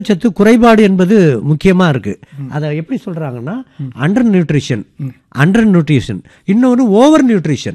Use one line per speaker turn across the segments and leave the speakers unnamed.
சத்து குறைபாடு என்பது முக்கியமா இருக்கு அதை எப்படி சொல்றாங்கன்னா அண்டர் நியூட்ரிஷன் அண்டர் நியூட்ரிஷன் இன்னொன்று ஓவர் நியூட்ரிஷன்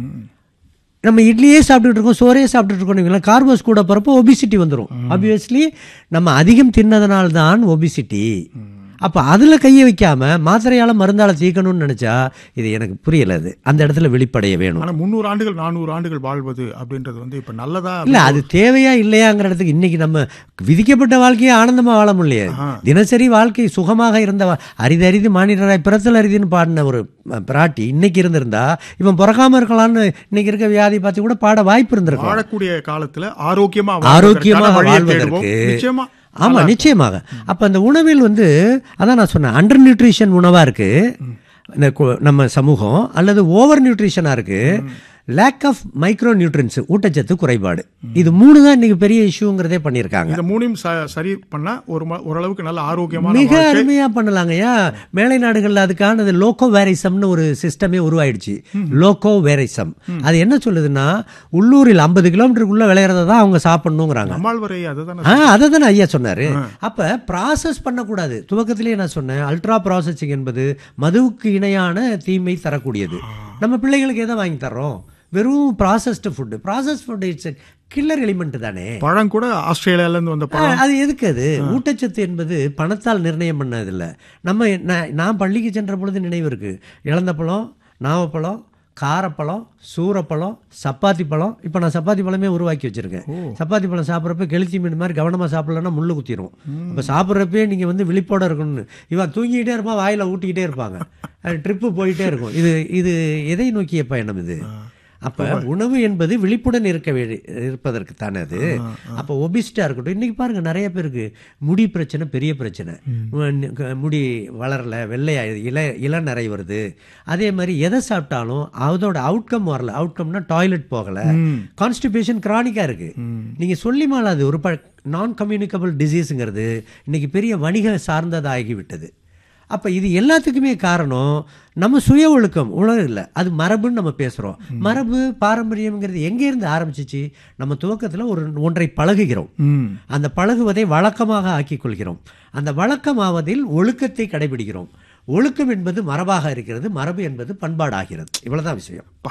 நம்ம இட்லியே சாப்பிட்டுட்டு இருக்கோம் சோறே சாப்பிட்டுட்டு இருக்கோம் கார்போஸ் கூட போகிறப்போ ஒபிசிட்டி வந்துடும் ஆப்வியஸ்லி நம்ம அதிகம் தின்னதனால தான் ஒபிசிட்டி அப்போ அதில் கையை வைக்காம மாத்திரையால மருந்தால தீர்க்கணும்னு நினைச்சா இது எனக்கு புரியல அது அந்த இடத்துல வெளிப்படைய வேணும்
ஆனா முந்நூறு ஆண்டுகள் நானூறு ஆண்டுகள் வாழ்வது அப்படின்றது வந்து இப்ப நல்லதா
இல்ல அது தேவையா இல்லையாங்கிற இடத்துக்கு இன்னைக்கு நம்ம விதிக்கப்பட்ட வாழ்க்கையை ஆனந்தமா வாழ முடியல தினசரி வாழ்க்கை சுகமாக இருந்த வா- அரிது அரிது மானிடராய் பிறத்தல் அரிதுன்னு பாடின ஒரு அஹ், பிராட்டி இன்னைக்கு இருந்திருந்தா இவன் பிறக்காம இருக்கலாம்னு இன்னைக்கு இருக்க வியாதி பார்த்து கூட பாட வாய்ப்பு இருந்திருக்கும்
வாழக்கூடிய காலத்துல ஆரோக்கியமா
ஆரோக்கியமாக
வாழ்வதற்கான வழியை தேடுவோம்.
வாழ்வதற்கு
நிச்சயமா
ஆமா நிச்சயமாக அப்ப அந்த உணவில் வந்து அதான் நான் சொன்னேன் அண்டர் நியூட்ரிஷன் உணவா இருக்கு இந்த கு- நம்ம சமூகம் அல்லது ஓவர் நியூட்ரிஷனா இருக்கு லேக் ஆஃப் மைக்ரோ நியூட்ரியன்ஸ் ஊட்டச்சத்து குறைபாடு இது மூணு தான் இன்னைக்கு பெரிய இஷ்யூங்கிறதே பண்ணியிருக்காங்க
இந்த மூணையும் ச- சரி பண்ணா ஒரு ம- ஓரளவுக்கு நல்ல ஆரோக்கியமான
மிக
வாழ்க்கை.
அருமையா பண்ணலாங்கய்யா மேலை நாடுகள்ல அதுக்கானது லோக்கோ வேரிசம்னு ஒரு சிஸ்டமே உருவாயிடுச்சு லோக்கோ வேரிசம் அது என்ன சொல்லுதுன்னா உள்ளூரில் ஐம்பது கிலோமீட்டருக்குள்ள விளையிறத தான் அவங்க சாப்பிடணுங்கிறாங்க
நம்மாழ்வரை அதுதானே
ஆ அதை தானே ஐயா சொன்னாரு அப்ப ப்ராசஸ் பண்ணக்கூடாது துவக்கத்திலேயே நான் சொன்னேன் அல்ட்ரா ப்ராசஸிங் என்பது மதுவுக்கு இணையான தீமை தரக்கூடியது நம்ம பிள்ளைகளுக்கு எதை வாங்கி தர்றோம் வெறும் processed food process food it's killer element தானே
பழம் கூட ஆஸ்திரேலியால இருந்து வந்த
ஆ,
பழம்
அது எதுக்கு அது ஊட்டச்சத்து என்பது பணத்தால் நிர்ணயம் பண்ணதில்லை நம்ம நான் நான் பள்ளிக்கு சென்ற பொழுது நினைவு இருக்கு இழந்த பழம் நாவப்பழம் காரப்பழம் சூரப்பழம் சப்பாத்தி பழம் இப்போ நான் சப்பாத்தி பழமே உருவாக்கி வச்சிருக்கேன் சப்பாத்தி பழம் சாப்பிட்றப்ப கெளுத்தி மீன் மாதிரி கவனமாக சாப்பிடலன்னா முள்ளு குத்திரும் அப்போ சாப்பிட்றப்பே நீங்கள் வந்து விழிப்போட இருக்கணும்னு இவன் தூங்கிக்கிட்டே இருப்பான் வாயில் ஊட்டிக்கிட்டே இருப்பாங்க ட்ரிப்பு போயிட்டே இருக்கும் இது இது எதை நோக்கிய பயணம் இது அப்ப உணவு என்பது விழிப்புடன் இருக்க வே- இருப்பதற்கு தானே அது அப்போ ஒபிஸ்டா இருக்கட்டும் இன்னைக்கு பாருங்க நிறைய பேருக்கு முடி பிரச்சனை பெரிய பிரச்சனை உம், க- முடி வளரல வெள்ளையா இள இளநரை வருது அதே மாதிரி எதை சாப்பிட்டாலும் அதோட அவுட்கம் வரல அவுட்கம்னா டாய்லெட் போகல கான்ஸ்டிபேஷன் கிரானிக்கா இருக்கு நீங்க சொல்லி மாலாது ஒரு ப நான் கம்யூனிகபிள் டிசீஸுங்கிறது இன்னைக்கு பெரிய வணிக சார்ந்ததாகிவிட்டது அப்ப இது எல்லாத்துக்குமே காரணம் நம்ம சுய ஒழுக்கம் உணவு இல்லை அது மரபுன்னு நம்ம பேசுறோம் மரபு பாரம்பரியம்ங்கிறது எங்கே இருந்து ஆரம்பிச்சிச்சு நம்ம துவக்கத்துல ஒரு ஒன்றை பழகுகிறோம்
ம்.
அந்த பழகுவதை வழக்கமாக ஆக்கிக் கொள்கிறோம் அந்த வழக்கமாவதில் ஒழுக்கத்தை கடைபிடிக்கிறோம் ஒழுக்கம் என்பது மரபாக இருக்கிறது மரபு என்பது பண்பாடாகிறது இவ்வளவுதான் விஷயம்
பா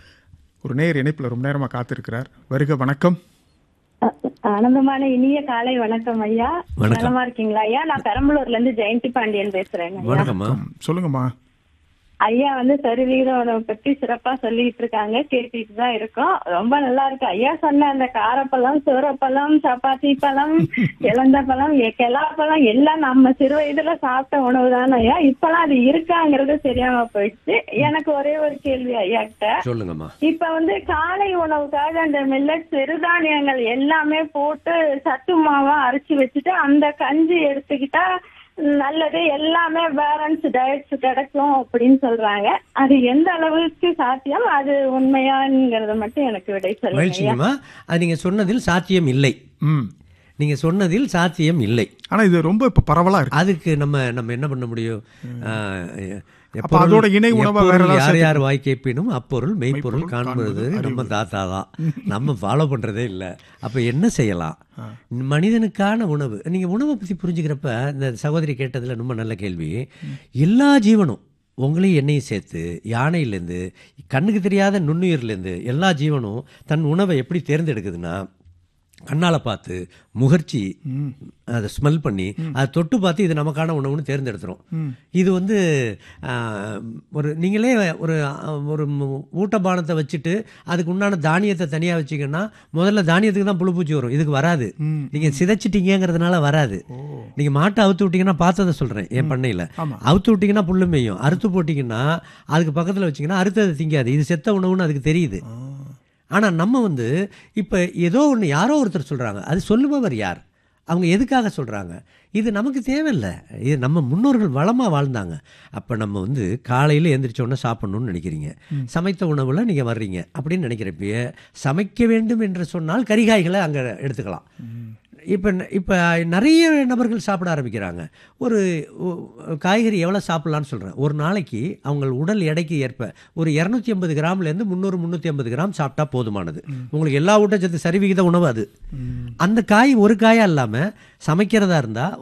ஒரு நேர் இணைப்புல ரொம்ப நேரமா காத்திருக்கிறார் வருக வணக்கம்
அ- ஆனந்தமான இனிய காலை வணக்கம் ஐயா
வணக்கம்.
நலமா இருக்கீங்களா ஐயா நான் பெரம்பலூர்ல இருந்து ஜெயந்தி பாண்டியன் பேசுறேங்க ஐயா.
வணக்கம்மா
சொல்லுங்கம்மா
ஐயா வந்து சரிவிகித உணவு பத்தி சிறப்பா சொல்லிட்டு இருக்காங்க கேட்டுட்டு தான் இருக்கோம் ரொம்ப நல்லா இருக்கு ஐயா சொன்ன அந்த காரப்பழம் சூரப்பழம் சப்பாத்தி பழம் இளந்த பழம் கெலா பழம் எல்லாம் நம்ம சிறு வயதுல சாப்பிட்ட உணவு தானே ஐயா இப்பெல்லாம் அது இருக்காங்கிறது தெரியாம போயிடுச்சு எனக்கு ஒரே ஒரு கேள்வி ஐயா கிட்ட
சொல்லுங்கம்மா
இப்ப வந்து காலை உணவுக்காக அந்த மில்லட் சிறுதானியங்கள் எல்லாமே போட்டு சத்து மாவா அரைச்சு வச்சுட்டு அந்த கஞ்சி எடுத்துக்கிட்டா நல்லது எல்லாமே பேலன்ஸ் டயட்ஸ் கிடைக்கும் அப்படின்னு சொல்றாங்க அது எந்த அளவுக்கு சாத்தியம் அது உண்மையாங்கிறத மட்டும் எனக்கு விடை சொல்லுங்க ஐயா.
மகிழ்ச்சிங்கம்மா அது நீங்க சொன்னதில் சாத்தியம் இல்லை
ம்
நீங்க சொன்னதில் சாத்தியம் இல்லை
ஆனா இது ரொம்ப இப்ப பரவலா இருக்கு
அதுக்கு நம்ம நம்ம என்ன பண்ண முடியும் ஆஹ், எ-
அப்ப
எப்பொருள்
அதோட இணை உணவா வேற
எப்பொருள்
ஏதாவது
யார் யார் வாய் கேட்பினும் அப்பொருள் மெய்ப்பொருள்
மெய்ப்பொருள்
காண்பது
காண்பது
நம்ம தாத்தா தான் நம்ம ஃபாலோ பண்றதே இல்லை அப்ப என்ன செய்யலாம் மனிதனுக்கான உணவு நீங்க உணவை பத்தி புரிஞ்சுக்கிறப்ப இந்த சகோதரி கேட்டதுல ரொம்ப நல்ல கேள்வி எல்லா ஜீவனும் உங்களையும் என்னையும் சேர்த்து யானையிலேருந்து கண்ணுக்கு தெரியாத நுண்ணுயிர்லேருந்து எல்லா ஜீவனும் தன் உணவை எப்படி தேர்ந்தெடுக்குதுன்னா கண்ணால பார்த்து முகர்ச்சி அதை ஸ்மெல் பண்ணி அதை தொட்டு பார்த்து இது நமக்கான உணவுன்னு தேர்ந்தெடுத்துரும் இது வந்து ஆஹ், ஒரு நீங்களே ஒரு ஆஹ், ஒரு மு- ஊட்டபானத்தை வச்சுட்டு அதுக்கு உண்டான தானியத்தை தனியாக வச்சிங்கன்னா முதல்ல தானியத்துக்கு தான் புழுப்பூச்சி வரும் இதுக்கு வராது நீங்கள் சிதைச்சிட்டீங்கிறதுனால வராது நீங்கள் மாட்டை அவுத்து விட்டீங்கன்னா பார்த்ததை சொல்கிறேன் என் பண்ணையில்
ஆமா.
அவுத்து விட்டீங்கன்னா புல்லு மேயும் அறுத்து போட்டிங்கன்னா அதுக்கு பக்கத்தில் வச்சிங்கன்னா அறுத்ததை திங்காது இது செத்த உணவுன்னு அதுக்கு தெரியுது ஆனால் நம்ம வந்து இப்போ ஏதோ ஒன்று யாரோ ஒருத்தர் சொல்கிறாங்க அது சொல்லுபவர் யார் அவங்க எதுக்காக சொல்கிறாங்க இது நமக்கு தேவையில்லை இது நம்ம முன்னோர்கள் வளமாக வாழ்ந்தாங்க அப்போ நம்ம வந்து காலையில் எந்திரிச்ச உடனே சாப்பிட்ணுன்னு நினைக்கிறீங்க சமைத்த உணவில் நீங்கள் வர்றீங்க அப்படின்னு நினைக்கிறப்பயே சமைக்க வேண்டும் என்று சொன்னால் கரிகாய்களை அங்கே எடுத்துக்கலாம் இப்போ இப்போ நிறைய நபர்கள் சாப்பிட ஆரம்பிக்கிறாங்க ஒரு ஒ- காய்கறி எவ்வளோ சாப்பிட்லான்னு சொல்கிறேன் ஒரு நாளைக்கு அவங்க உடல் எடைக்கு ஏற்ப ஒரு இரநூத்தி ஐம்பது கிராம்லேருந்து முந்நூறு முந்நூற்றி ஐம்பது கிராம் சாப்பிட்டா போதுமானது உங்களுக்கு எல்லா ஊட்டச்சத்து சரிவிகித உணவு அது அந்த காய் ஒரு காயாக இல்லாமல் சமைக்கிறதா இருந்தால்